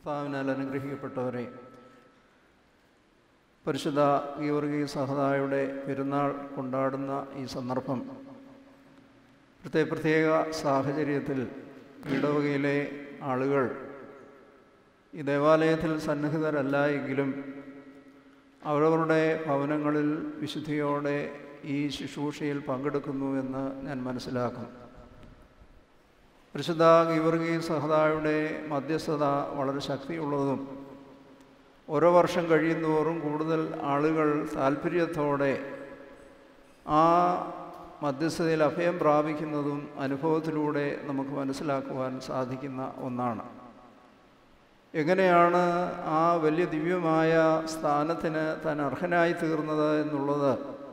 കർത്താവിനാൽ അനുഗ്രഹിക്കപ്പെട്ടവരെ പരിശുദ്ധ ഗീവർഗീ സഹതായുടെ പെരുന്നാൾ കൊണ്ടാടുന്ന ഈ സന്ദർഭം പ്രത്യേക പ്രത്യേക സാഹചര്യത്തിൽ ഇടവകയിലെ ആളുകൾ ഈ ദേവാലയത്തിൽ സന്നിഹിതരല്ല എങ്കിലും അവരവരുടെ ഭവനങ്ങളിൽ വിശുദ്ധിയോടെ ഈ ശുശ്രൂഷയിൽ പങ്കെടുക്കുന്നു എന്ന് ഞാൻ മനസ്സിലാക്കുന്നു പരിശുദ്ധ ഗീവർഗീ സഹതായുടെ മധ്യസ്ഥത വളരെ ശക്തിയുള്ളതും ഓരോ വർഷം കഴിയുന്തോറും കൂടുതൽ ആളുകൾ താല്പര്യത്തോടെ ആ മധ്യസ്ഥതയിൽ അഭയം പ്രാപിക്കുന്നതും അനുഭവത്തിലൂടെ നമുക്ക് മനസ്സിലാക്കുവാൻ സാധിക്കുന്ന ഒന്നാണ് എങ്ങനെയാണ് ആ വലിയ ദിവ്യമായ സ്ഥാനത്തിന് താൻ അർഹനായി തീർന്നത് എന്നുള്ളത്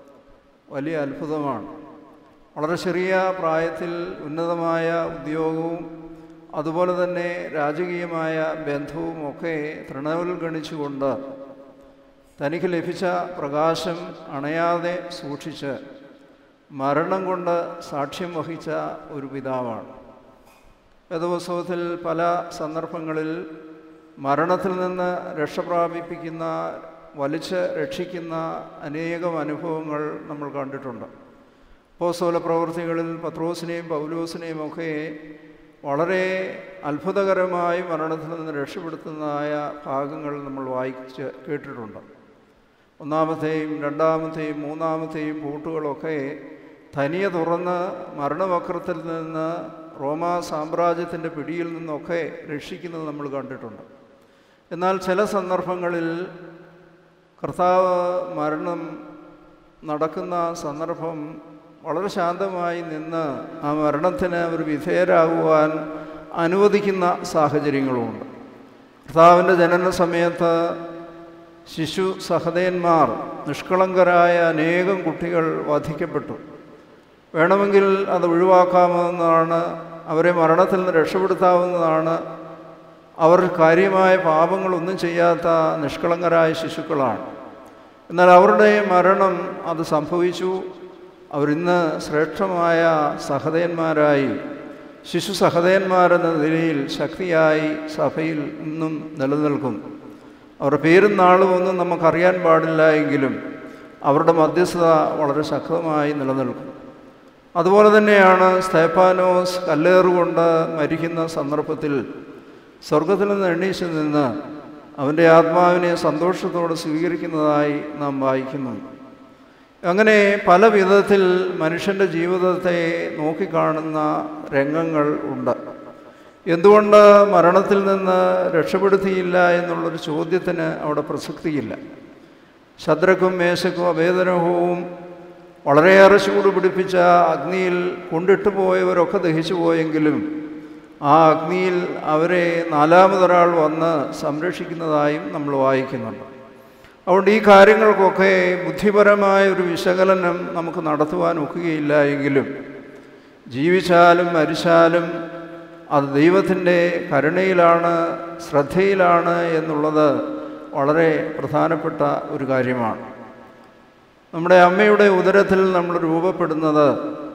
വലിയ അത്ഭുതമാണ് വളരെ ചെറിയ പ്രായത്തിൽ ഉന്നതമായ ഉദ്യോഗവും അതുപോലെ തന്നെ രാജകീയമായ ബന്ധവും ഒക്കെ തൃണവൽഗണിച്ചുകൊണ്ട് തനിക്ക് ലഭിച്ച പ്രകാശം അണയാതെ സൂക്ഷിച്ച് മരണം കൊണ്ട് സാക്ഷ്യം വഹിച്ച ഒരു പിതാവാണ് വേദപുസ്തകത്തിൽ പല സന്ദർഭങ്ങളിൽ മരണത്തിൽ നിന്ന് രക്ഷപ്രാപിപ്പിക്കുന്ന വലിച്ച് രക്ഷിക്കുന്ന അനേകം അനുഭവങ്ങൾ നമ്മൾ കണ്ടിട്ടുണ്ട് പോസ്തോല പ്രവൃത്തികളിൽ പത്രോസിനെയും പൗലോസിനെയും ഒക്കെ വളരെ അത്ഭുതകരമായി മരണത്തിൽ നിന്ന് രക്ഷപ്പെടുത്തുന്നതായ ഭാഗങ്ങൾ നമ്മൾ വായിച്ച് കേട്ടിട്ടുണ്ട് ഒന്നാമത്തെയും രണ്ടാമത്തെയും മൂന്നാമത്തെയും പൂട്ടുകളൊക്കെ തനിയെ തുറന്ന് മരണവക്രത്തിൽ നിന്ന് റോമാ സാമ്രാജ്യത്തിൻ്റെ പിടിയിൽ നിന്നൊക്കെ രക്ഷിക്കുന്നത് നമ്മൾ കണ്ടിട്ടുണ്ട് എന്നാൽ ചില സന്ദർഭങ്ങളിൽ കർത്താവ് മരണം നടക്കുന്ന സന്ദർഭം വളരെ ശാന്തമായി നിന്ന് ആ മരണത്തിന് ഒരു വിധേയരാകുവാൻ അനുവദിക്കുന്ന സാഹചര്യങ്ങളുമുണ്ട് കർത്താവിൻ്റെ ജനന സമയത്ത് ശിശു സഹതയന്മാർ നിഷ്കളങ്കരായ അനേകം കുട്ടികൾ വധിക്കപ്പെട്ടു വേണമെങ്കിൽ അത് ഒഴിവാക്കാവുന്നതാണ് അവരെ മരണത്തിൽ നിന്ന് രക്ഷപ്പെടുത്താവുന്നതാണ് അവർ കാര്യമായ പാപങ്ങളൊന്നും ചെയ്യാത്ത നിഷ്കളങ്കരായ ശിശുക്കളാണ് എന്നാൽ അവരുടെ മരണം അത് സംഭവിച്ചു അവരിന്ന് ശ്രേഷ്ഠമായ സഹതയന്മാരായി ശിശു സഹതയന്മാരെന്ന നിലയിൽ ശക്തിയായി സഭയിൽ ഇന്നും നിലനിൽക്കും അവരുടെ പേരും നാളും ഒന്നും നമുക്കറിയാൻ പാടില്ല എങ്കിലും അവരുടെ മധ്യസ്ഥത വളരെ ശക്തമായി നിലനിൽക്കും അതുപോലെ തന്നെയാണ് സ്തേപ്പാനോസ് കല്ലേറുകൊണ്ട് മരിക്കുന്ന സന്ദർഭത്തിൽ സ്വർഗത്തിൽ നിന്ന് എണ്ണീച്ചു നിന്ന് അവൻ്റെ ആത്മാവിനെ സന്തോഷത്തോടെ സ്വീകരിക്കുന്നതായി നാം വായിക്കുന്നു അങ്ങനെ പല വിധത്തിൽ മനുഷ്യൻ്റെ ജീവിതത്തെ നോക്കിക്കാണുന്ന രംഗങ്ങൾ ഉണ്ട് എന്തുകൊണ്ട് മരണത്തിൽ നിന്ന് രക്ഷപ്പെടുത്തിയില്ല എന്നുള്ളൊരു ചോദ്യത്തിന് അവിടെ പ്രസക്തിയില്ല ശദ്രക്കും മേശക്കും അവേദനവും വളരെയേറെ ചൂട് പിടിപ്പിച്ച അഗ്നിയിൽ കൊണ്ടിട്ട് പോയവരൊക്കെ ദഹിച്ചു പോയെങ്കിലും ആ അഗ്നിയിൽ അവരെ നാലാമതൊരാൾ വന്ന് സംരക്ഷിക്കുന്നതായും നമ്മൾ വായിക്കുന്നുണ്ട് അതുകൊണ്ട് ഈ കാര്യങ്ങൾക്കൊക്കെ ബുദ്ധിപരമായ ഒരു വിശകലനം നമുക്ക് നടത്തുവാൻ ഒക്കുകയില്ല എങ്കിലും ജീവിച്ചാലും മരിച്ചാലും അത് ദൈവത്തിൻ്റെ കരുണയിലാണ് ശ്രദ്ധയിലാണ് എന്നുള്ളത് വളരെ പ്രധാനപ്പെട്ട ഒരു കാര്യമാണ് നമ്മുടെ അമ്മയുടെ ഉദരത്തിൽ നമ്മൾ രൂപപ്പെടുന്നത്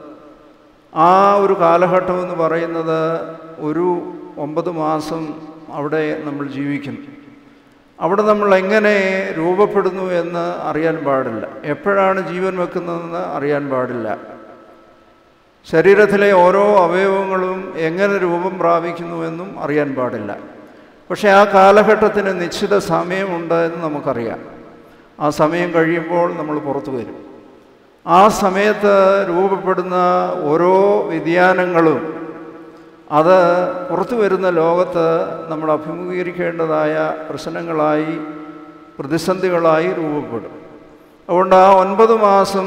ആ ഒരു കാലഘട്ടം എന്ന് പറയുന്നത് ഒരു ഒമ്പത് മാസം അവിടെ നമ്മൾ ജീവിക്കുന്നു അവിടെ നമ്മൾ എങ്ങനെ രൂപപ്പെടുന്നു എന്ന് അറിയാൻ പാടില്ല എപ്പോഴാണ് ജീവൻ വെക്കുന്നതെന്ന് അറിയാൻ പാടില്ല ശരീരത്തിലെ ഓരോ അവയവങ്ങളും എങ്ങനെ രൂപം പ്രാപിക്കുന്നുവെന്നും അറിയാൻ പാടില്ല പക്ഷേ ആ കാലഘട്ടത്തിന് നിശ്ചിത സമയമുണ്ട് എന്ന് നമുക്കറിയാം ആ സമയം കഴിയുമ്പോൾ നമ്മൾ പുറത്തു വരും ആ സമയത്ത് രൂപപ്പെടുന്ന ഓരോ വ്യതിയാനങ്ങളും അത് പുറത്തു വരുന്ന ലോകത്ത് നമ്മൾ അഭിമുഖീകരിക്കേണ്ടതായ പ്രശ്നങ്ങളായി പ്രതിസന്ധികളായി രൂപപ്പെടും അതുകൊണ്ട് ആ ഒൻപത് മാസം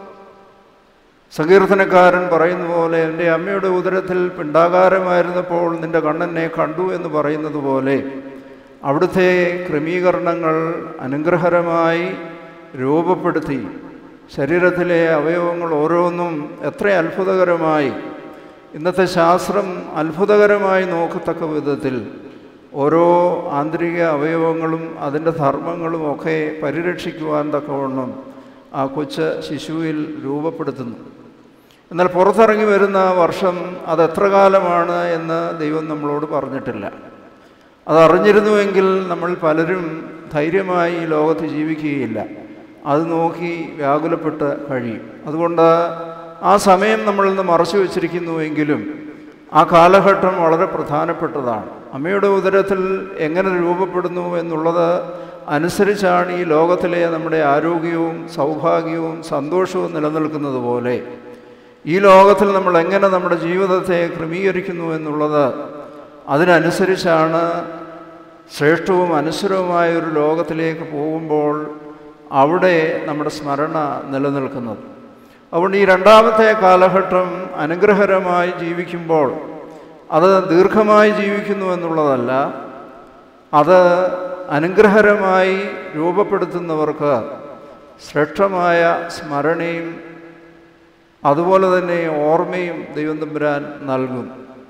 സങ്കീർത്തനക്കാരൻ പറയുന്ന പോലെ എൻ്റെ അമ്മയുടെ ഉദരത്തിൽ പിണ്ടാകാരമായിരുന്നപ്പോൾ നിൻ്റെ കണ്ണെന്നെ കണ്ടു എന്ന് പറയുന്നത് പോലെ അവിടുത്തെ ക്രമീകരണങ്ങൾ അനുഗ്രഹരമായി രൂപപ്പെടുത്തി ശരീരത്തിലെ അവയവങ്ങൾ ഓരോന്നും എത്ര അത്ഭുതകരമായി ഇന്നത്തെ ശാസ്ത്രം അത്ഭുതകരമായി നോക്കത്തക്ക വിധത്തിൽ ഓരോ ആന്തരിക അവയവങ്ങളും അതിൻ്റെ ധർമ്മങ്ങളും ഒക്കെ പരിരക്ഷിക്കുവാൻ തക്കവണ്ണം ആ കൊച്ച് ശിശുവിൽ രൂപപ്പെടുത്തുന്നു എന്നാൽ പുറത്തിറങ്ങി വരുന്ന വർഷം അത് എത്ര കാലമാണ് എന്ന് ദൈവം നമ്മളോട് പറഞ്ഞിട്ടില്ല അതറിഞ്ഞിരുന്നുവെങ്കിൽ നമ്മൾ പലരും ധൈര്യമായി ഈ ലോകത്ത് ജീവിക്കുകയില്ല അത് നോക്കി വ്യാകുലപ്പെട്ട് കഴിയും അതുകൊണ്ട് ആ സമയം നമ്മളിൽ നിന്ന് മറച്ചു വച്ചിരിക്കുന്നുവെങ്കിലും ആ കാലഘട്ടം വളരെ പ്രധാനപ്പെട്ടതാണ് അമ്മയുടെ ഉദരത്തിൽ എങ്ങനെ രൂപപ്പെടുന്നു എന്നുള്ളത് അനുസരിച്ചാണ് ഈ ലോകത്തിലെ നമ്മുടെ ആരോഗ്യവും സൗഭാഗ്യവും സന്തോഷവും നിലനിൽക്കുന്നത് പോലെ ഈ ലോകത്തിൽ നമ്മൾ എങ്ങനെ നമ്മുടെ ജീവിതത്തെ ക്രമീകരിക്കുന്നു എന്നുള്ളത് അതിനനുസരിച്ചാണ് ശ്രേഷ്ഠവും അനശ്വരവുമായ ഒരു ലോകത്തിലേക്ക് പോകുമ്പോൾ അവിടെ നമ്മുടെ സ്മരണ നിലനിൽക്കുന്നത് അതുകൊണ്ട് ഈ രണ്ടാമത്തെ കാലഘട്ടം അനുഗ്രഹകരമായി ജീവിക്കുമ്പോൾ അത് ദീർഘമായി ജീവിക്കുന്നു എന്നുള്ളതല്ല അത് അനുഗ്രഹകരമായി രൂപപ്പെടുത്തുന്നവർക്ക് ശ്രേഷ്ഠമായ സ്മരണയും അതുപോലെ തന്നെ ഓർമ്മയും ദൈവം തമ്പുരാൻ നൽകും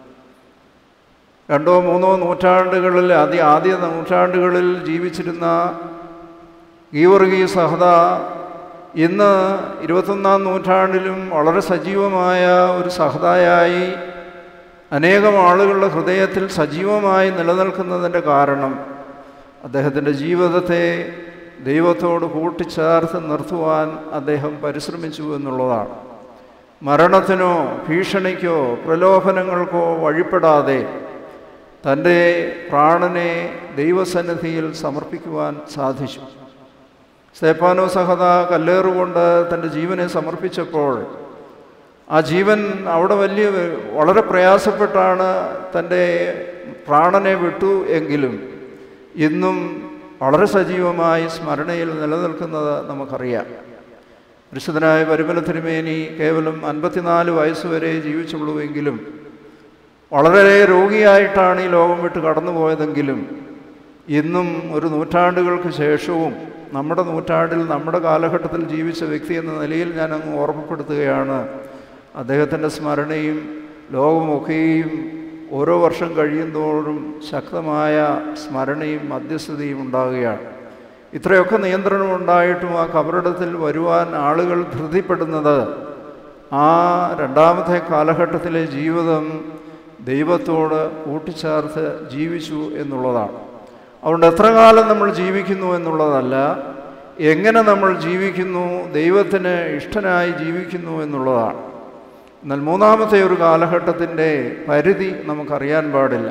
രണ്ടോ മൂന്നോ നൂറ്റാണ്ടുകളിൽ ആദ്യ ആദ്യ നൂറ്റാണ്ടുകളിൽ ജീവിച്ചിരുന്ന ഗീവർഗീ സഹത ഇന്ന് ഇരുപത്തൊന്നാം നൂറ്റാണ്ടിലും വളരെ സജീവമായ ഒരു സഹതയായി അനേകം ആളുകളുടെ ഹൃദയത്തിൽ സജീവമായി നിലനിൽക്കുന്നതിൻ്റെ കാരണം അദ്ദേഹത്തിൻ്റെ ജീവിതത്തെ ദൈവത്തോട് കൂട്ടിച്ചേർത്ത് നിർത്തുവാൻ അദ്ദേഹം പരിശ്രമിച്ചു എന്നുള്ളതാണ് മരണത്തിനോ ഭീഷണിക്കോ പ്രലോഭനങ്ങൾക്കോ വഴിപ്പെടാതെ തൻ്റെ പ്രാണനെ ദൈവസന്നിധിയിൽ സമർപ്പിക്കുവാൻ സാധിച്ചു സ്തേപ്പാനോ സഹത കല്ലേറുകൊണ്ട് തൻ്റെ ജീവനെ സമർപ്പിച്ചപ്പോൾ ആ ജീവൻ അവിടെ വലിയ വളരെ പ്രയാസപ്പെട്ടാണ് തൻ്റെ പ്രാണനെ വിട്ടു എങ്കിലും ഇന്നും വളരെ സജീവമായി സ്മരണയിൽ നിലനിൽക്കുന്നത് നമുക്കറിയാം പരിശുദ്ധനായ പരിമല തിരുമേനി കേവലം അൻപത്തിനാല് വയസ്സുവരെ ജീവിച്ചുള്ളൂവെങ്കിലും വളരെ രോഗിയായിട്ടാണ് ഈ ലോകം വിട്ട് കടന്നുപോയതെങ്കിലും ഇന്നും ഒരു നൂറ്റാണ്ടുകൾക്ക് ശേഷവും നമ്മുടെ നൂറ്റാണ്ടിൽ നമ്മുടെ കാലഘട്ടത്തിൽ ജീവിച്ച വ്യക്തി എന്ന നിലയിൽ ഞാൻ അങ്ങ് ഓർമ്മപ്പെടുത്തുകയാണ് അദ്ദേഹത്തിൻ്റെ സ്മരണയും ലോകമൊക്കെയും ഓരോ വർഷം കഴിയുന്തോറും ശക്തമായ സ്മരണയും മധ്യസ്ഥതയും ഉണ്ടാകുകയാണ് ഇത്രയൊക്കെ നിയന്ത്രണം ഉണ്ടായിട്ടും ആ കബറിടത്തിൽ വരുവാൻ ആളുകൾ ധൃതിപ്പെടുന്നത് ആ രണ്ടാമത്തെ കാലഘട്ടത്തിലെ ജീവിതം ദൈവത്തോട് കൂട്ടിച്ചേർത്ത് ജീവിച്ചു എന്നുള്ളതാണ് അതുകൊണ്ട് എത്ര കാലം നമ്മൾ ജീവിക്കുന്നു എന്നുള്ളതല്ല എങ്ങനെ നമ്മൾ ജീവിക്കുന്നു ദൈവത്തിന് ഇഷ്ടനായി ജീവിക്കുന്നു എന്നുള്ളതാണ് എന്നാൽ മൂന്നാമത്തെ ഒരു കാലഘട്ടത്തിൻ്റെ പരിധി നമുക്കറിയാൻ പാടില്ല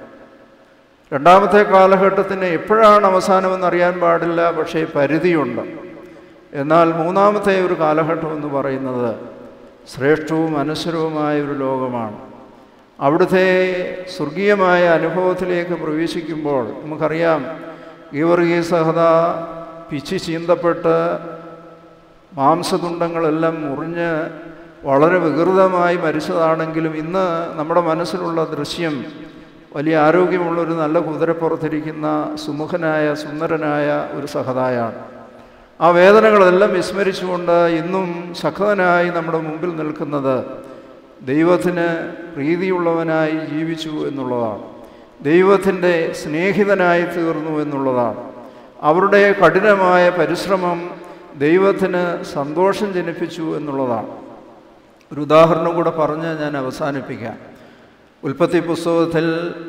രണ്ടാമത്തെ കാലഘട്ടത്തിന് എപ്പോഴാണ് അവസാനമെന്ന് അറിയാൻ പാടില്ല പക്ഷേ പരിധിയുണ്ട് എന്നാൽ മൂന്നാമത്തെ ഒരു കാലഘട്ടം എന്ന് പറയുന്നത് ശ്രേഷ്ഠവും അനശ്വരവുമായ ഒരു ലോകമാണ് അവിടുത്തെ സ്വർഗീയമായ അനുഭവത്തിലേക്ക് പ്രവേശിക്കുമ്പോൾ നമുക്കറിയാം ഗീവർഗീയ സഹത പിച്ചി ചീന്തപ്പെട്ട് മാംസതുണ്ടങ്ങളെല്ലാം മുറിഞ്ഞ് വളരെ വികൃതമായി മരിച്ചതാണെങ്കിലും ഇന്ന് നമ്മുടെ മനസ്സിലുള്ള ദൃശ്യം വലിയ ആരോഗ്യമുള്ളൊരു നല്ല കുതിരപ്പുറത്തിരിക്കുന്ന സുമുഖനായ സുന്ദരനായ ഒരു സഹതായാണ് ആ വേദനകളെല്ലാം വിസ്മരിച്ചുകൊണ്ട് ഇന്നും ശക്തനായി നമ്മുടെ മുമ്പിൽ നിൽക്കുന്നത് ദൈവത്തിന് പ്രീതിയുള്ളവനായി ജീവിച്ചു എന്നുള്ളതാണ് ദൈവത്തിൻ്റെ സ്നേഹിതനായി തീർന്നു എന്നുള്ളതാണ് അവരുടെ കഠിനമായ പരിശ്രമം ദൈവത്തിന് സന്തോഷം ജനിപ്പിച്ചു എന്നുള്ളതാണ് ഒരു ഉദാഹരണം കൂടെ പറഞ്ഞ് ഞാൻ അവസാനിപ്പിക്കാം ഉൽപ്പത്തി പുസ്തകത്തിൽ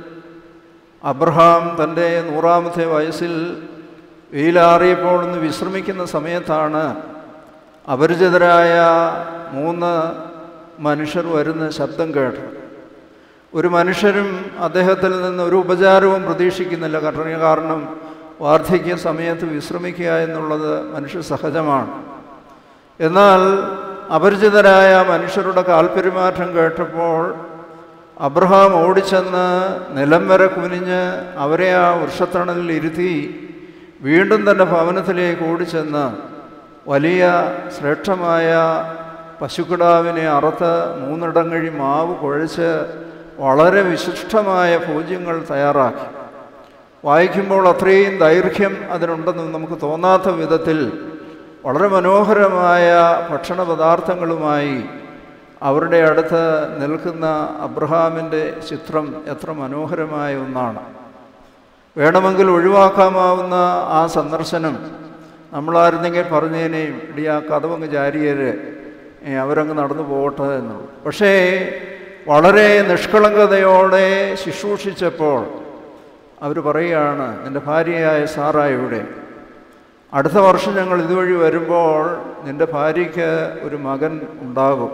അബ്രഹാം തൻ്റെ നൂറാമത്തെ വയസ്സിൽ വെയിലാറിയപ്പോൾ ഒന്ന് വിശ്രമിക്കുന്ന സമയത്താണ് അപരിചിതരായ മൂന്ന് മനുഷ്യർ വരുന്ന ശബ്ദം കേട്ടു ഒരു മനുഷ്യരും അദ്ദേഹത്തിൽ നിന്ന് ഒരു ഉപചാരവും പ്രതീക്ഷിക്കുന്നില്ല കാരണം കാരണം വാർദ്ധക്യ സമയത്ത് വിശ്രമിക്കുക എന്നുള്ളത് മനുഷ്യ സഹജമാണ് എന്നാൽ അപരിചിതരായ മനുഷ്യരുടെ കാൽപെരുമാറ്റം കേട്ടപ്പോൾ അബ്രഹാം ഓടിച്ചെന്ന് നിലം വരെ കുനിഞ്ഞ് അവരെ ആ വൃക്ഷത്തണലിൽ ഇരുത്തി വീണ്ടും തൻ്റെ ഭവനത്തിലേക്ക് ഓടിച്ചെന്ന് വലിയ ശ്രേഷ്ഠമായ പശുക്കിടാവിനെ അറുത്ത് മൂന്നിടങ്ങഴി മാവ് കുഴച്ച് വളരെ വിശിഷ്ടമായ പൂജ്യങ്ങൾ തയ്യാറാക്കി വായിക്കുമ്പോൾ അത്രയും ദൈർഘ്യം അതിനുണ്ടെന്ന് നമുക്ക് തോന്നാത്ത വിധത്തിൽ വളരെ മനോഹരമായ ഭക്ഷണ പദാർത്ഥങ്ങളുമായി അവരുടെ അടുത്ത് നിൽക്കുന്ന അബ്രഹാമിൻ്റെ ചിത്രം എത്ര മനോഹരമായ ഒന്നാണ് വേണമെങ്കിൽ ഒഴിവാക്കാമാവുന്ന ആ സന്ദർശനം നമ്മളായിരുന്നെങ്കിൽ പറഞ്ഞേനേയും ഇടി ആ കഥവങ്ങ് ചാരിയര് അവരങ്ങ് നടന്നു പോകട്ടെ എന്നുള്ളു പക്ഷേ വളരെ നിഷ്കളങ്കതയോടെ ശുശ്രൂഷിച്ചപ്പോൾ അവർ പറയുകയാണ് എൻ്റെ ഭാര്യയായ സാറായുടെ അടുത്ത വർഷം ഞങ്ങൾ ഇതുവഴി വരുമ്പോൾ നിൻ്റെ ഭാര്യയ്ക്ക് ഒരു മകൻ ഉണ്ടാകും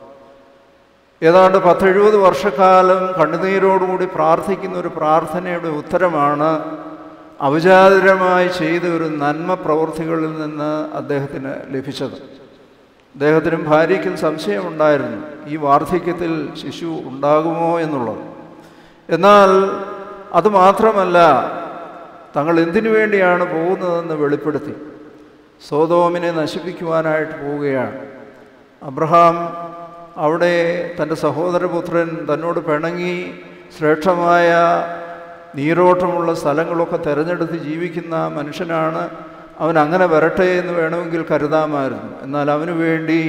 ഏതാണ്ട് പത്തെഴുപത് വർഷക്കാലം കണ്ണുനീരോടുകൂടി പ്രാർത്ഥിക്കുന്ന ഒരു പ്രാർത്ഥനയുടെ ഉത്തരമാണ് അവിചാരിതമായി ചെയ്ത ഒരു നന്മ പ്രവൃത്തികളിൽ നിന്ന് അദ്ദേഹത്തിന് ലഭിച്ചത് അദ്ദേഹത്തിനും ഭാര്യയ്ക്കും സംശയമുണ്ടായിരുന്നു ഈ വാർദ്ധക്യത്തിൽ ശിശു ഉണ്ടാകുമോ എന്നുള്ളത് എന്നാൽ അതുമാത്രമല്ല തങ്ങൾ എന്തിനു വേണ്ടിയാണ് പോകുന്നതെന്ന് വെളിപ്പെടുത്തി സോതോമിനെ നശിപ്പിക്കുവാനായിട്ട് പോവുകയാണ് അബ്രഹാം അവിടെ തൻ്റെ സഹോദരപുത്രൻ തന്നോട് പിണങ്ങി ശ്രേഷ്ഠമായ നീരോട്ടമുള്ള സ്ഥലങ്ങളൊക്കെ തിരഞ്ഞെടുത്ത് ജീവിക്കുന്ന മനുഷ്യനാണ് അവൻ അങ്ങനെ വരട്ടെ എന്ന് വേണമെങ്കിൽ കരുതാമായിരുന്നു എന്നാൽ അവന് വേണ്ടി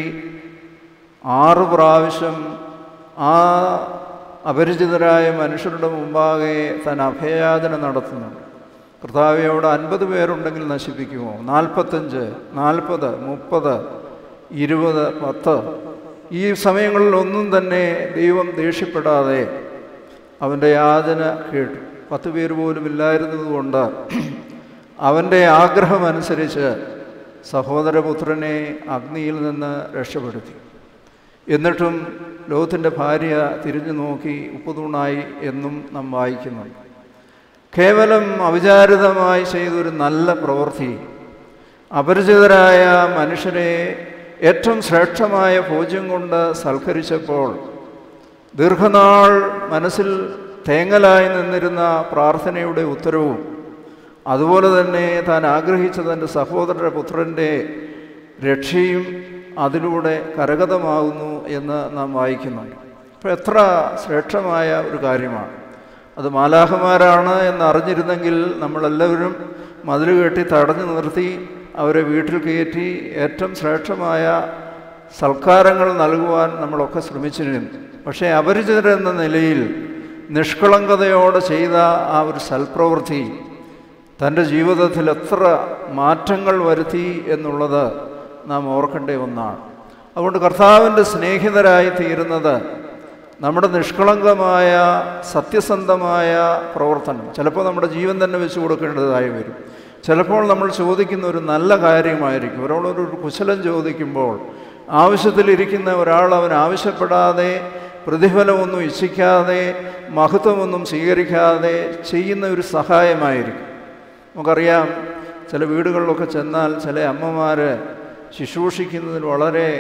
ആറ് പ്രാവശ്യം ആ അപരിചിതരായ മനുഷ്യരുടെ മുമ്പാകെ താൻ അഭയാചന നടത്തുന്നുണ്ട് കർത്താവെ അവിടെ അൻപത് പേരുണ്ടെങ്കിൽ നശിപ്പിക്കുമോ നാൽപ്പത്തഞ്ച് നാൽപ്പത് മുപ്പത് ഇരുപത് പത്ത് ഈ സമയങ്ങളിലൊന്നും തന്നെ ദൈവം ദേഷ്യപ്പെടാതെ അവൻ്റെ യാതന കേട്ടു പത്ത് പേര് പോലും ഇല്ലായിരുന്നതുകൊണ്ട് അവൻ്റെ ആഗ്രഹമനുസരിച്ച് സഹോദരപുത്രനെ അഗ്നിയിൽ നിന്ന് രക്ഷപ്പെടുത്തി എന്നിട്ടും ലോകത്തിൻ്റെ ഭാര്യ തിരിഞ്ഞു നോക്കി ഉപ്പുതൂണായി എന്നും നാം വായിക്കുന്നുണ്ട് കേവലം അവിചാരിതമായി ചെയ്തൊരു നല്ല പ്രവൃത്തി അപരിചിതരായ മനുഷ്യരെ ഏറ്റവും ശ്രേഷ്ഠമായ പൂജ്യം കൊണ്ട് സൽക്കരിച്ചപ്പോൾ ദീർഘനാൾ മനസ്സിൽ തേങ്ങലായി നിന്നിരുന്ന പ്രാർത്ഥനയുടെ ഉത്തരവും അതുപോലെ തന്നെ താൻ ആഗ്രഹിച്ച തൻ്റെ സഹോദര പുത്രൻ്റെ രക്ഷയും അതിലൂടെ കരഗതമാകുന്നു എന്ന് നാം വായിക്കുന്നുണ്ട് അപ്പോൾ എത്ര ശ്രേഷ്ഠമായ ഒരു കാര്യമാണ് അത് മാലാഹമാരാണ് എന്ന് അറിഞ്ഞിരുന്നെങ്കിൽ നമ്മളെല്ലാവരും മതിൽ കെട്ടി തടഞ്ഞു നിർത്തി അവരെ വീട്ടിൽ കയറ്റി ഏറ്റവും ശ്രേഷ്ഠമായ സൽക്കാരങ്ങൾ നൽകുവാൻ നമ്മളൊക്കെ ശ്രമിച്ചിരുന്നു പക്ഷേ അപരിചിതരെന്ന നിലയിൽ നിഷ്കളങ്കതയോടെ ചെയ്ത ആ ഒരു സൽപ്രവൃത്തി തൻ്റെ ജീവിതത്തിൽ എത്ര മാറ്റങ്ങൾ വരുത്തി എന്നുള്ളത് നാം ഓർക്കേണ്ട ഒന്നാണ് അതുകൊണ്ട് കർത്താവിൻ്റെ സ്നേഹിതരായി തീരുന്നത് നമ്മുടെ നിഷ്കളങ്കമായ സത്യസന്ധമായ പ്രവർത്തനം ചിലപ്പോൾ നമ്മുടെ ജീവൻ തന്നെ വെച്ച് കൊടുക്കേണ്ടതായി വരും ചിലപ്പോൾ നമ്മൾ ചോദിക്കുന്ന ഒരു നല്ല കാര്യമായിരിക്കും ഒരാളൊരു കുശലം ചോദിക്കുമ്പോൾ ആവശ്യത്തിലിരിക്കുന്ന ഒരാൾ അവൻ ആവശ്യപ്പെടാതെ പ്രതിഫലമൊന്നും ഇച്ഛിക്കാതെ മഹത്വമൊന്നും സ്വീകരിക്കാതെ ചെയ്യുന്ന ഒരു സഹായമായിരിക്കും നമുക്കറിയാം ചില വീടുകളിലൊക്കെ ചെന്നാൽ ചില അമ്മമാർ ശുശ്രൂഷിക്കുന്നതിൽ വളരെ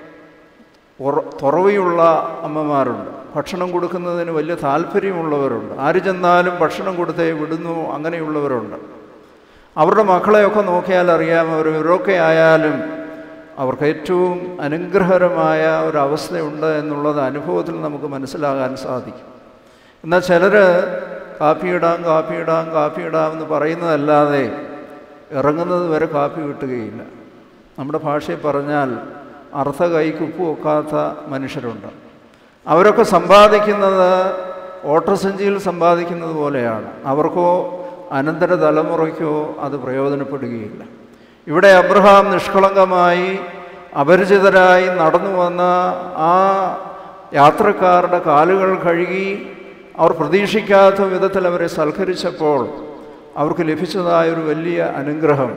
തുറവിയുള്ള അമ്മമാരുണ്ട് ഭക്ഷണം കൊടുക്കുന്നതിന് വലിയ താല്പര്യമുള്ളവരുണ്ട് ആര് ചെന്നാലും ഭക്ഷണം കൊടുത്തേ വിടുന്നു അങ്ങനെയുള്ളവരുണ്ട് അവരുടെ മക്കളെയൊക്കെ നോക്കിയാൽ അറിയാം അവർ ഇവരൊക്കെ ആയാലും അവർക്ക് ഏറ്റവും അനുഗ്രഹകരമായ ഒരവസ്ഥയുണ്ട് എന്നുള്ളത് അനുഭവത്തിൽ നമുക്ക് മനസ്സിലാകാൻ സാധിക്കും എന്നാൽ ചിലർ കാപ്പിയിടാം കാപ്പിയിടാം കാപ്പിയിടാം എന്ന് പറയുന്നതല്ലാതെ ഇറങ്ങുന്നത് വരെ കാപ്പി കിട്ടുകയില്ല നമ്മുടെ ഭാഷയിൽ പറഞ്ഞാൽ അർത്ഥ കൈക്ക് ഉപ്പ് വെക്കാത്ത മനുഷ്യരുണ്ട് അവരൊക്കെ സമ്പാദിക്കുന്നത് ഓട്ടസഞ്ചിയിൽ സമ്പാദിക്കുന്നത് പോലെയാണ് അവർക്കോ അനന്തര തലമുറയ്ക്കോ അത് പ്രയോജനപ്പെടുകയില്ല ഇവിടെ അബ്രഹാം നിഷ്കളങ്കമായി അപരിചിതരായി നടന്നു വന്ന ആ യാത്രക്കാരുടെ കാലുകൾ കഴുകി അവർ പ്രതീക്ഷിക്കാത്ത വിധത്തിൽ അവരെ സൽക്കരിച്ചപ്പോൾ അവർക്ക് ലഭിച്ചതായൊരു വലിയ അനുഗ്രഹം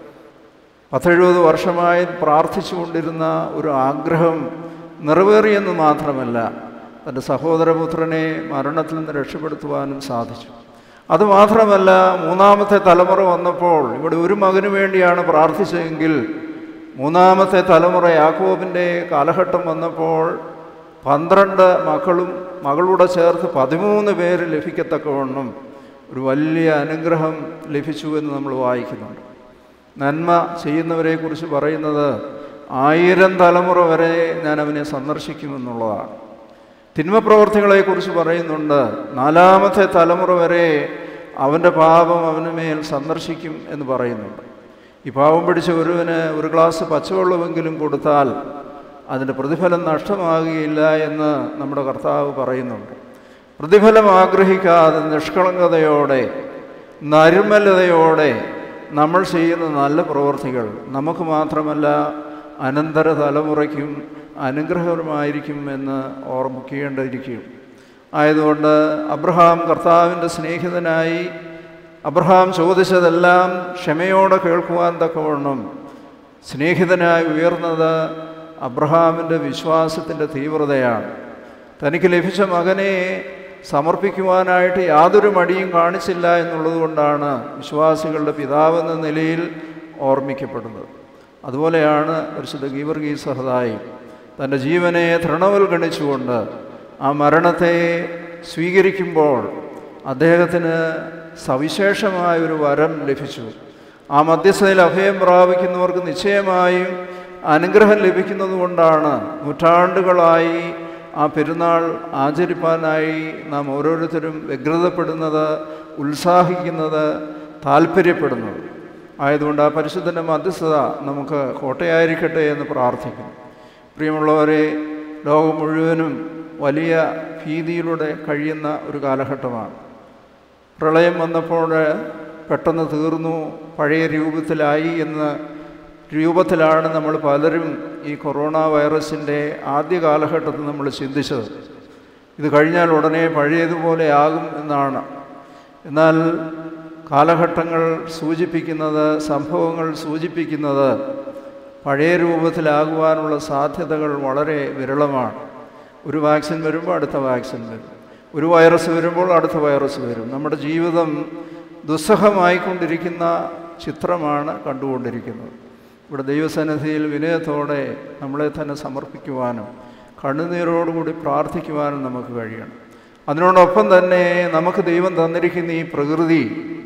പത്തെഴുപത് വർഷമായി പ്രാർത്ഥിച്ചുകൊണ്ടിരുന്ന ഒരു ആഗ്രഹം നിറവേറിയെന്ന് മാത്രമല്ല തൻ്റെ സഹോദരപുത്രനെ മരണത്തിൽ നിന്ന് രക്ഷപ്പെടുത്തുവാനും സാധിച്ചു അതുമാത്രമല്ല മൂന്നാമത്തെ തലമുറ വന്നപ്പോൾ ഇവിടെ ഒരു മകന് വേണ്ടിയാണ് പ്രാർത്ഥിച്ചതെങ്കിൽ മൂന്നാമത്തെ തലമുറ യാക്കോബിൻ്റെ കാലഘട്ടം വന്നപ്പോൾ പന്ത്രണ്ട് മക്കളും മകളൂടെ ചേർത്ത് പതിമൂന്ന് പേര് ലഭിക്കത്തക്കവണ്ണം ഒരു വലിയ അനുഗ്രഹം ലഭിച്ചു എന്ന് നമ്മൾ വായിക്കുന്നുണ്ട് നന്മ ചെയ്യുന്നവരെക്കുറിച്ച് പറയുന്നത് ആയിരം തലമുറ വരെ ഞാൻ അവനെ സന്ദർശിക്കുമെന്നുള്ളതാണ് തിന്മപ്രവർത്തികളെക്കുറിച്ച് പറയുന്നുണ്ട് നാലാമത്തെ തലമുറ വരെ അവൻ്റെ പാപം അവന് മേൽ സന്ദർശിക്കും എന്ന് പറയുന്നുണ്ട് ഈ പാവം പിടിച്ച ഒരുവന് ഒരു ഗ്ലാസ് പച്ചവെള്ളമെങ്കിലും കൊടുത്താൽ അതിൻ്റെ പ്രതിഫലം നഷ്ടമാകുകയില്ല എന്ന് നമ്മുടെ കർത്താവ് പറയുന്നുണ്ട് പ്രതിഫലം ആഗ്രഹിക്കാതെ നിഷ്കളങ്കതയോടെ നൈർമല്യതയോടെ നമ്മൾ ചെയ്യുന്ന നല്ല പ്രവൃത്തികൾ നമുക്ക് മാത്രമല്ല അനന്തര തലമുറയ്ക്കും അനുഗ്രഹകരമായിരിക്കും എന്ന് ഓർമ്മിക്കേണ്ടിയിരിക്കും ആയതുകൊണ്ട് അബ്രഹാം കർത്താവിൻ്റെ സ്നേഹിതനായി അബ്രഹാം ചോദിച്ചതെല്ലാം ക്ഷമയോടെ കേൾക്കുവാൻ തക്കവണ്ണം സ്നേഹിതനായി ഉയർന്നത് അബ്രഹാമിൻ്റെ വിശ്വാസത്തിൻ്റെ തീവ്രതയാണ് തനിക്ക് ലഭിച്ച മകനെ സമർപ്പിക്കുവാനായിട്ട് യാതൊരു മടിയും കാണിച്ചില്ല എന്നുള്ളതുകൊണ്ടാണ് വിശ്വാസികളുടെ പിതാവെന്ന നിലയിൽ ഓർമ്മിക്കപ്പെടുന്നത് അതുപോലെയാണ് പരിശുദ്ധ ഗീവർഗീ സഹതായി തൻ്റെ ജീവനെ തൃണവൽഗണിച്ചുകൊണ്ട് ആ മരണത്തെ സ്വീകരിക്കുമ്പോൾ അദ്ദേഹത്തിന് സവിശേഷമായ ഒരു വരം ലഭിച്ചു ആ മധ്യസ്ഥതയിൽ അഭയം പ്രാപിക്കുന്നവർക്ക് നിശ്ചയമായും അനുഗ്രഹം ലഭിക്കുന്നത് കൊണ്ടാണ് നൂറ്റാണ്ടുകളായി ആ പെരുന്നാൾ ആചരിപ്പാനായി നാം ഓരോരുത്തരും വ്യഗ്രതപ്പെടുന്നത് ഉത്സാഹിക്കുന്നത് താല്പര്യപ്പെടുന്നത് ആയതുകൊണ്ട് ആ പരിശുദ്ധൻ്റെ മധ്യസ്ഥത നമുക്ക് കോട്ടയായിരിക്കട്ടെ എന്ന് പ്രാർത്ഥിക്കുന്നു പ്രിയമുള്ളവരെ ലോകം മുഴുവനും വലിയ ഭീതിയിലൂടെ കഴിയുന്ന ഒരു കാലഘട്ടമാണ് പ്രളയം വന്നപ്പോൾ പെട്ടെന്ന് തീർന്നു പഴയ രൂപത്തിലായി എന്ന രൂപത്തിലാണ് നമ്മൾ പലരും ഈ കൊറോണ വൈറസിൻ്റെ ആദ്യ കാലഘട്ടത്തിൽ നമ്മൾ ചിന്തിച്ചത് ഇത് കഴിഞ്ഞാൽ ഉടനെ പഴയതുപോലെ ആകും എന്നാണ് എന്നാൽ കാലഘട്ടങ്ങൾ സൂചിപ്പിക്കുന്നത് സംഭവങ്ങൾ സൂചിപ്പിക്കുന്നത് പഴയ രൂപത്തിലാകുവാനുള്ള സാധ്യതകൾ വളരെ വിരളമാണ് ഒരു വാക്സിൻ വരുമ്പോൾ അടുത്ത വാക്സിൻ വരും ഒരു വൈറസ് വരുമ്പോൾ അടുത്ത വൈറസ് വരും നമ്മുടെ ജീവിതം ദുസ്സഹമായിക്കൊണ്ടിരിക്കുന്ന ചിത്രമാണ് കണ്ടുകൊണ്ടിരിക്കുന്നത് ഇവിടെ ദൈവസന്നിധിയിൽ വിനയത്തോടെ നമ്മളെ തന്നെ സമർപ്പിക്കുവാനും കണ്ണുനീരോടുകൂടി പ്രാർത്ഥിക്കുവാനും നമുക്ക് കഴിയണം അതിനോടൊപ്പം തന്നെ നമുക്ക് ദൈവം തന്നിരിക്കുന്ന ഈ പ്രകൃതി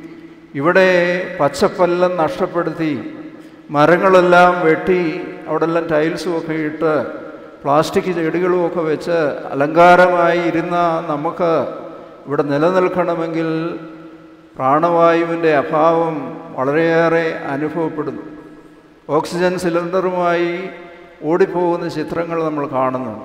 ഇവിടെ പച്ചപ്പെല്ലാം നഷ്ടപ്പെടുത്തി മരങ്ങളെല്ലാം വെട്ടി അവിടെ എല്ലാം ടൈൽസും ഒക്കെ ഇട്ട് പ്ലാസ്റ്റിക് ചെടികളും ഒക്കെ വെച്ച് അലങ്കാരമായി ഇരുന്ന നമുക്ക് ഇവിടെ നിലനിൽക്കണമെങ്കിൽ പ്രാണവായുവിൻ്റെ അഭാവം വളരെയേറെ അനുഭവപ്പെടുന്നു ഓക്സിജൻ സിലിണ്ടറുമായി ഓടിപ്പോകുന്ന ചിത്രങ്ങൾ നമ്മൾ കാണുന്നുണ്ട്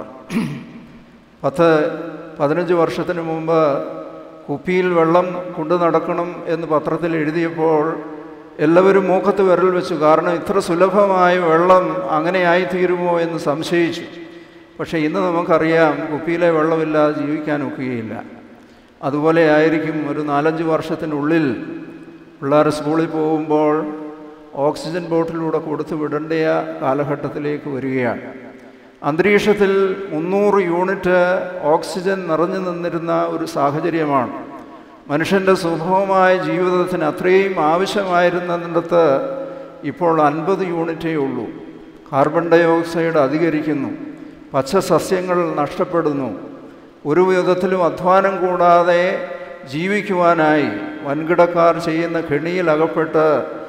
പത്ത് പതിനഞ്ച് വർഷത്തിന് മുമ്പ് കുപ്പിയിൽ വെള്ളം കൊണ്ടു നടക്കണം എന്ന് പത്രത്തിൽ എഴുതിയപ്പോൾ എല്ലാവരും മൂക്കത്ത് വിരൽ വെച്ചു കാരണം ഇത്ര സുലഭമായ വെള്ളം അങ്ങനെ ആയിത്തീരുമോ എന്ന് സംശയിച്ചു പക്ഷേ ഇന്ന് നമുക്കറിയാം കുപ്പിയിലെ വെള്ളമില്ലാതെ ജീവിക്കാൻ ഒക്കുകയില്ല അതുപോലെ ആയിരിക്കും ഒരു നാലഞ്ച് വർഷത്തിനുള്ളിൽ പിള്ളേർ സ്കൂളിൽ പോകുമ്പോൾ ഓക്സിജൻ ബോട്ടിലൂടെ കൊടുത്തു വിടേണ്ട കാലഘട്ടത്തിലേക്ക് വരികയാണ് അന്തരീക്ഷത്തിൽ മുന്നൂറ് യൂണിറ്റ് ഓക്സിജൻ നിറഞ്ഞു നിന്നിരുന്ന ഒരു സാഹചര്യമാണ് മനുഷ്യൻ്റെ സുഗമമായ ജീവിതത്തിന് അത്രയും ആവശ്യമായിരുന്നതിനടുത്ത് ഇപ്പോൾ അൻപത് യൂണിറ്റേ ഉള്ളൂ കാർബൺ ഡൈ ഓക്സൈഡ് അധികരിക്കുന്നു പച്ച സസ്യങ്ങൾ നഷ്ടപ്പെടുന്നു ഒരു വിധത്തിലും അധ്വാനം കൂടാതെ ജീവിക്കുവാനായി വൻകിടക്കാർ ചെയ്യുന്ന കെണിയിൽ അകപ്പെട്ട്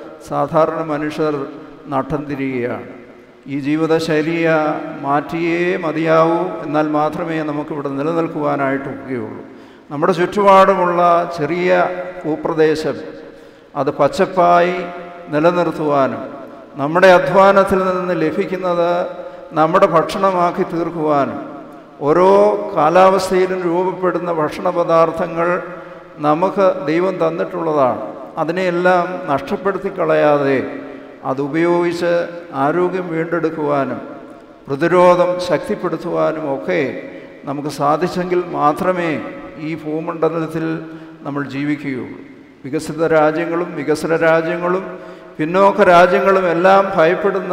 സാധാരണ മനുഷ്യർ നട്ടം തിരിയുകയാണ് ഈ ജീവിതശൈലിയെ മാറ്റിയേ മതിയാവൂ എന്നാൽ മാത്രമേ നമുക്കിവിടെ നിലനിൽക്കുവാനായിട്ട് ഒക്കുകയുള്ളൂ നമ്മുടെ ചുറ്റുപാടുമുള്ള ചെറിയ ഭൂപ്രദേശം അത് പച്ചപ്പായി നിലനിർത്തുവാനും നമ്മുടെ അധ്വാനത്തിൽ നിന്ന് ലഭിക്കുന്നത് നമ്മുടെ ഭക്ഷണമാക്കി തീർക്കുവാനും ഓരോ കാലാവസ്ഥയിലും രൂപപ്പെടുന്ന ഭക്ഷണ പദാർത്ഥങ്ങൾ നമുക്ക് ദൈവം തന്നിട്ടുള്ളതാണ് അതിനെയെല്ലാം നഷ്ടപ്പെടുത്തി കളയാതെ അതുപയോഗിച്ച് ആരോഗ്യം വീണ്ടെടുക്കുവാനും പ്രതിരോധം ശക്തിപ്പെടുത്തുവാനും ഒക്കെ നമുക്ക് സാധിച്ചെങ്കിൽ മാത്രമേ ഈ ഭൂമണ്ഡലത്തിൽ നമ്മൾ ജീവിക്കുകയുള്ളൂ വികസിത രാജ്യങ്ങളും വികസന രാജ്യങ്ങളും പിന്നോക്ക രാജ്യങ്ങളും എല്ലാം ഭയപ്പെടുന്ന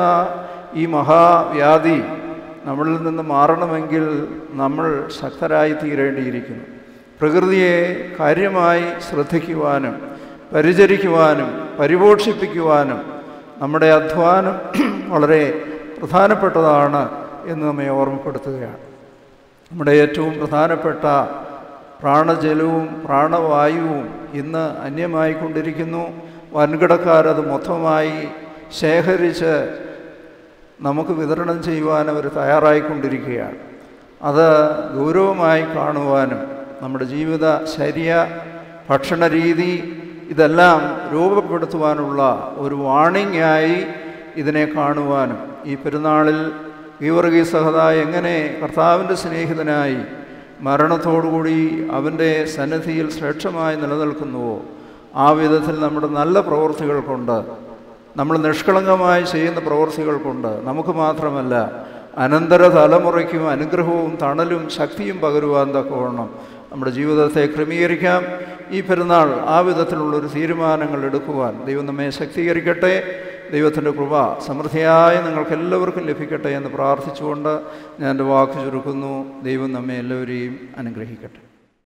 ഈ മഹാവ്യാധി നമ്മളിൽ നിന്ന് മാറണമെങ്കിൽ നമ്മൾ ശക്തരായി തീരേണ്ടിയിരിക്കുന്നു പ്രകൃതിയെ കാര്യമായി ശ്രദ്ധിക്കുവാനും പരിചരിക്കുവാനും പരിപോഷിപ്പിക്കുവാനും നമ്മുടെ അധ്വാനം വളരെ പ്രധാനപ്പെട്ടതാണ് എന്ന് നമ്മെ ഓർമ്മപ്പെടുത്തുകയാണ് നമ്മുടെ ഏറ്റവും പ്രധാനപ്പെട്ട പ്രാണജലവും പ്രാണവായുവും ഇന്ന് അന്യമായിക്കൊണ്ടിരിക്കുന്നു വൻകിടക്കാരത് മൊത്തമായി ശേഖരിച്ച് നമുക്ക് വിതരണം ചെയ്യുവാൻ അവർ തയ്യാറായിക്കൊണ്ടിരിക്കുകയാണ് അത് ഗൗരവമായി കാണുവാനും നമ്മുടെ ജീവിത ശര്യ ഭക്ഷണ രീതി ഇതെല്ലാം രൂപപ്പെടുത്തുവാനുള്ള ഒരു വാണിംഗ് ആയി ഇതിനെ കാണുവാനും ഈ പെരുന്നാളിൽ ഗീവർഗീ സഹത എങ്ങനെ കർത്താവിൻ്റെ സ്നേഹിതനായി മരണത്തോടുകൂടി അവൻ്റെ സന്നിധിയിൽ ശ്രേഷ്ഠമായി നിലനിൽക്കുന്നുവോ ആ വിധത്തിൽ നമ്മുടെ നല്ല പ്രവൃത്തികൾ കൊണ്ട് നമ്മൾ നിഷ്കളങ്കമായി ചെയ്യുന്ന പ്രവൃത്തികൾ കൊണ്ട് നമുക്ക് മാത്രമല്ല അനന്തര തലമുറയ്ക്കും അനുഗ്രഹവും തണലും ശക്തിയും പകരുവാൻ തക്കവണ്ണം നമ്മുടെ ജീവിതത്തെ ക്രമീകരിക്കാം ഈ പെരുന്നാൾ ആ വിധത്തിലുള്ളൊരു തീരുമാനങ്ങൾ എടുക്കുവാൻ ദൈവം നമ്മെ ശക്തീകരിക്കട്ടെ ദൈവത്തിൻ്റെ കൃപ സമൃദ്ധിയായി നിങ്ങൾക്ക് എല്ലാവർക്കും ലഭിക്കട്ടെ എന്ന് പ്രാർത്ഥിച്ചുകൊണ്ട് ഞാൻ എൻ്റെ വാക്ക് ചുരുക്കുന്നു ദൈവം നമ്മെ എല്ലാവരെയും അനുഗ്രഹിക്കട്ടെ